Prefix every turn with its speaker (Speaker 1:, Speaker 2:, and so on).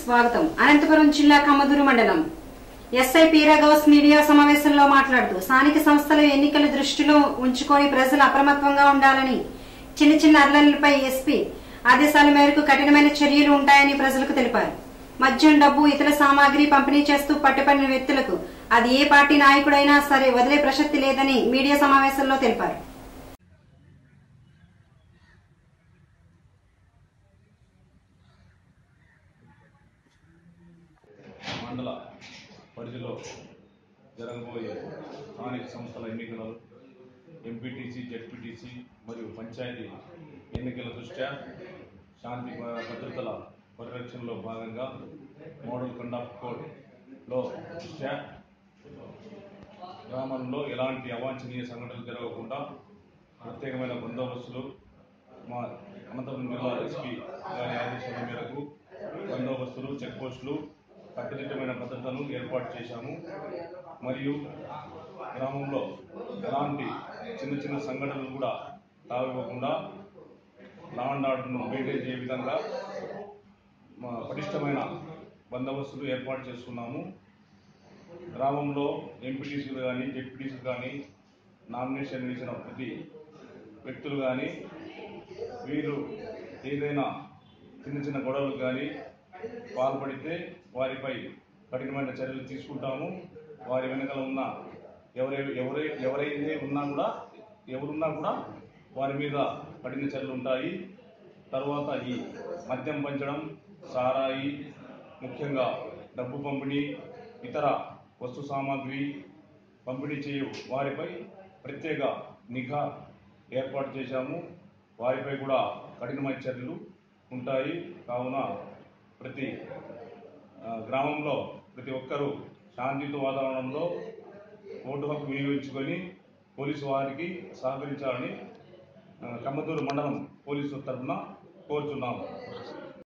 Speaker 1: స్వాగతం అనంతపురం జిల్లా కమ్మదూరు మండలం ఎస్ఐ పీరాగౌస్ మీడియా సమావేశంలో మాట్లాడుతూ స్థానిక సంస్థల ఎన్నికల దృష్టిలో ఉంచుకొని ప్రజలు అప్రమత్తంగా ఉండాలని చిన్న చిన్న అర్లలపై ఎస్పీ ఆదేశాల మేరకు కఠినమైన చర్యలు ఉంటాయని ప్రజలకు తెలిపారు మద్యం డబ్బు ఇతర సామాగ్రి పంపిణీ చేస్తూ పట్టుపడిన వ్యక్తులకు అది ఏ పార్టీ నాయకుడైనా సరే వదిలే ప్రసక్తి లేదని మీడియా సమావేశంలో తెలిపారు
Speaker 2: మండల పరిధిలో జరగబోయే స్థానిక సంస్థల ఎన్నికలు ఎంపీటీసీ జెడ్పీటీసీ మరియు పంచాయతీ ఎన్నికల దృష్ట్యా శాంతి భ- భద్రతల పరిరక్షణలో భాగంగా మోడల్ కండక్ట్ కోడ్లో దృష్ట్యా గ్రామంలో ఎలాంటి అవాంఛనీయ సంఘటనలు జరగకుండా ప్రత్యేకమైన బందోబస్తులు మా అనంతపురం జిల్లా ఎస్పీ గారి ఆదేశాల మేరకు బందోబస్తులు చెక్ పోస్టులు కట్టుదిట్టమైన భద్రతను ఏర్పాటు చేశాము మరియు గ్రామంలో ఎలాంటి చిన్న చిన్న సంఘటనలు కూడా తావివ్వకుండా లా అండ్ ఆర్డర్ను మెయింటైన్ చేయ విధంగా మా పటిష్టమైన బందోబస్తులు ఏర్పాటు చేసుకున్నాము గ్రామంలో ఎంపీటీసీలు కానీ జెడ్పీటీసీలు కానీ నామినేషన్ వేసిన ప్రతి వ్యక్తులు కానీ వీరు ఏదైనా చిన్న చిన్న గొడవలు కానీ పాల్పడితే వారిపై కఠినమైన చర్యలు తీసుకుంటాము వారి వెనకాల ఉన్న ఎవరై ఎవరై ఎవరైతే ఉన్నా కూడా ఎవరున్నా కూడా వారి మీద కఠిన చర్యలు ఉంటాయి తర్వాత ఈ మద్యం పంచడం సారాయి ముఖ్యంగా డబ్బు పంపిణీ ఇతర వస్తు సామాగ్రి పంపిణీ చేయు వారిపై ప్రత్యేక నిఘా ఏర్పాటు చేశాము వారిపై కూడా కఠినమైన చర్యలు ఉంటాయి కావున ప్రతి ఆ, గ్రామంలో ప్రతి ఒక్కరూ శాంతియుత వాతావరణంలో ఓటు హక్కు వినియోగించుకొని పోలీసు వారికి సహకరించాలని ఆ, కమ్మదూరు మండలం పోలీసు తరఫున కోరుచున్నాము